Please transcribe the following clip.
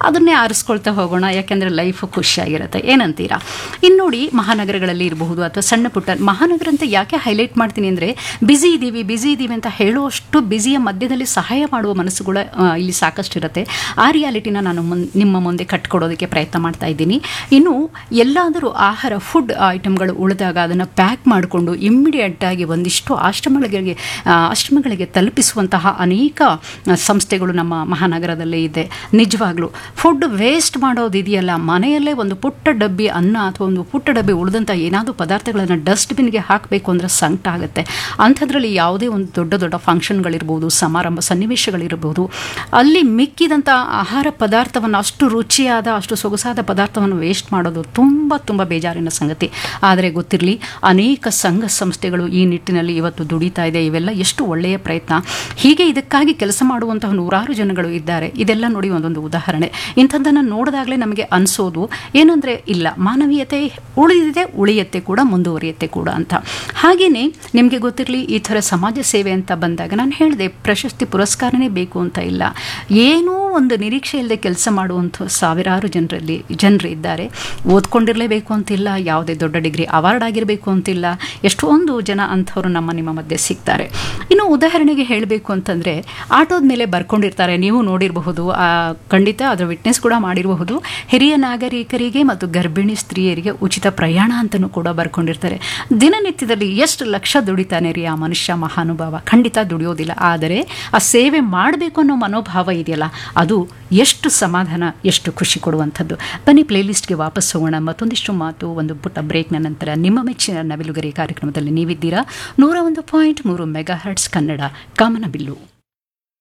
ಅದನ್ನೇ ಆರಿಸ್ಕೊಳ್ತಾ ಹೋಗೋಣ ಯಾಕೆಂದರೆ ಲೈಫು ಖುಷಿಯಾಗಿರುತ್ತೆ ಏನಂತೀರಾ ಇನ್ನು ನೋಡಿ ಮಹಾನಗರಗಳಲ್ಲಿ ಇರಬಹುದು ಅಥವಾ ಸಣ್ಣ ಪುಟ್ಟ ಮಹಾನಗರ ಅಂತ ಯಾಕೆ ಹೈಲೈಟ್ ಮಾಡ್ತೀನಿ ಅಂದರೆ ಬ್ಯುಸಿ ಇದ್ದೀವಿ ಬ್ಯುಸಿ ಇದ್ದೀವಿ ಅಂತ ಹೇಳುವಷ್ಟು ಬ್ಯುಸಿಯ ಮಧ್ಯದಲ್ಲಿ ಸಹಾಯ ಮಾಡುವ ಮನಸ್ಸುಗಳ ಆ, ಇಲ್ಲಿ ಸಾಕಷ್ಟು ಇರುತ್ತೆ ಆ ರಿಯಾಲಿಟಿನ ನಾನು ಮುನ್ ನಿಮ್ಮ ಮುಂದೆ ಕಟ್ಕೊಡೋದಕ್ಕೆ ಪ್ರಯತ್ನ ಮಾಡ್ತಾ ಇದ್ದೀನಿ ಇನ್ನು ಎಲ್ಲಾದರೂ ಆಹಾರ ಫುಡ್ ಐಟಮ್ಗಳು ಉಳಿದಾಗ ಅದನ್ನು ಪ್ಯಾಕ್ ಮಾಡಿಕೊಂಡು ಇಮ್ಮಿಡಿಯೇಟ್ ಆಗಿ ಒಂದಿಷ್ಟು ಆಶ್ರಮಗಳಿಗೆ ಆ, ಆಶ್ರಮಗಳಿಗೆ ತಲುಪಿಸುವಂತಹ ಅನೇಕ ಆ, ಸಂಸ್ಥೆಗಳು ನಮ್ಮ ಮಹಾನಗರದಲ್ಲೇ ಇದೆ ನಿಜವಾಗ್ಲೂ ಫುಡ್ ವೇಸ್ಟ್ ಮಾಡೋದಿದೆಯಲ್ಲ ಮನೆಯಲ್ಲೇ ಒಂದು ಪುಟ್ಟ ಡಬ್ಬಿ ಅನ್ನ ಅಥವಾ ಒಂದು ಪುಟ್ಟ ಡಬ್ಬಿ ಉಳಿದಂಥ ಏನಾದರೂ ಪದಾರ್ಥಗಳನ್ನು ಡಸ್ಟ್ಬಿನ್ಗೆ ಹಾಕಬೇಕು ಅಂದರೆ ಸಂಕಟ ಆಗುತ್ತೆ ಅಂಥದ್ರಲ್ಲಿ ಯಾವುದೇ ಒಂದು ದೊಡ್ಡ ದೊಡ್ಡ ಫಂಕ್ಷನ್ಗಳಿರ್ಬೋದು ಸಮಾರಂಭ ಸನ್ನಿವೇಶಗಳಿರ್ಬೋದು ಅಲ್ಲಿ ಮಿಕ್ಕಿದಂಥ ಆಹಾರ ಪದಾರ್ಥವನ್ನು ಅಷ್ಟು ರುಚಿಯಾದ ಅಷ್ಟು ಸೊಗಸಾದ ಪದಾರ್ಥವನ್ನು ವೇಸ್ಟ್ ಮಾಡೋದು ತುಂಬ ತುಂಬ ಬೇಜಾರಿನ ಸಂಗತಿ ಆದರೆ ಗೊತ್ತಿರಲಿ ಅನೇಕ ಸಂಘ ಸಂಸ್ಥೆಗಳು ಈ ನಿಟ್ಟಿನಲ್ಲಿ ಇವತ್ತು ದುಡಿತಾ ಇದೆ ಇವೆಲ್ಲ ಎಷ್ಟು ಒಳ್ಳೆಯ ಪ್ರಯತ್ನ ಹೀಗೆ ಇದಕ್ಕಾಗಿ ಕೆಲಸ ಮಾಡುವಂತಹ ನೂರಾರು ಜನಗಳು ಇದ್ದಾರೆ ಇದೆಲ್ಲ ನೋಡಿ ಒಂದೊಂದು ಉದಾಹರಣೆ ಇಂಥದ್ದನ್ನು ನೋಡಿದಾಗಲೇ ನಮಗೆ ಅನಿಸೋದು ಏನಂದರೆ ಇಲ್ಲ ಮಾನವೀಯತೆ ಉಳಿದಿದೆ ಉಳಿಯತ್ತೆ ಕೂಡ ಮುಂದುವರಿಯುತ್ತೆ ಕೂಡ ಅಂತ ಹಾಗೆಯೇ ನಿಮಗೆ ಗೊತ್ತಿರಲಿ ಈ ಥರ ಸಮಾಜ ಸೇವೆ ಅಂತ ಬಂದಾಗ ನಾನು ಹೇಳಿದೆ ಪ್ರಶಸ್ತಿ ಪುರಸ್ಕಾರನೇ ಬೇಕು ಅಂತ ಇಲ್ಲ ಏನೂ ಒಂದು ನಿರೀಕ್ಷೆ ಇಲ್ಲದೆ ಕೆಲಸ ಮಾಡುವಂಥ ಸಾವಿರಾರು ಜನರಲ್ಲಿ ಜನರು ಇದ್ದಾರೆ ಓದ್ಕೊಂಡಿರಲೇಬೇಕು ಅಂತಿಲ್ಲ ಯಾವುದೇ ದೊಡ್ಡ ಡಿಗ್ರಿ ಅವಾರ್ಡ್ ಆಗಿರಬೇಕು ಅಂತಿಲ್ಲ ಎಷ್ಟೊಂದು ಜನ ಅಂಥವ್ರು ನಮ್ಮ ನಿಮ್ಮ ಮಧ್ಯೆ ಸಿಗ್ತಾರೆ ಇನ್ನು ಉದಾಹರಣೆಗೆ ಹೇಳಬೇಕು ಅಂತಂದರೆ ಆಟೋದ ಮೇಲೆ ಬರ್ಕೊಂಡಿರ್ತಾರೆ ನೀವು ನೋಡಿರಬಹುದು ಆ, ಖಂಡಿತ ಅದರ ವಿಟ್ನೆಸ್ ಕೂಡ ಮಾಡಿರಬಹುದು ಹಿರಿಯ ನಾಗರಿಕರಿಗೆ ಮತ್ತು ಗರ್ಭಿಣಿ ಸ್ತ್ರೀಯರಿಗೆ ಉಚಿತ ಪ್ರಯಾಣ ಅಂತಲೂ ಕೂಡ ಬರ್ಕೊಂಡಿರ್ತಾರೆ ದಿನನಿತ್ಯದಲ್ಲಿ ಎಷ್ಟು ಲಕ್ಷ ದುಡಿತಾನೆ ರೀ ಆ ಮನುಷ್ಯ ಮಹಾನುಭಾವ ಖಂಡಿತ ದುಡಿಯೋದಿಲ್ಲ ಆದರೆ ಆ ಸೇವೆ ಮಾಡಬೇಕು ಅನ್ನೋ ಮನೋಭಾವ ಇದೆಯಲ್ಲ ಅದು ಎಷ್ಟು ಸಮಾಧಾನ ಎಷ್ಟು ಖುಷಿ ಕೊಡುವಂಥದ್ದು ಬನ್ನಿ ಪ್ಲೇಲಿಸ್ಟ್ಗೆ ವಾಪಸ್ ಹೋಗೋಣ ಮತ್ತೊಂದಿಷ್ಟು ಮಾತು ಒಂದು ಪುಟ್ಟ ಬ್ರೇಕ್ನ ನಂತರ ನಿಮ್ಮ ಮೆಚ್ಚಿನ ನವಿಲುಗರಿ ಕಾರ್ಯಕ್ರಮದಲ್ಲಿ ನೀವಿದ್ದೀರಾ ನೂರ ಒಂದು ಪಾಯಿಂಟ್ ಮೂರು ಮೆಗಾ ಹರ್ಟ್ಸ್ ಕನ್ನಡ ಕಾಮನಬಿಲ್ಲು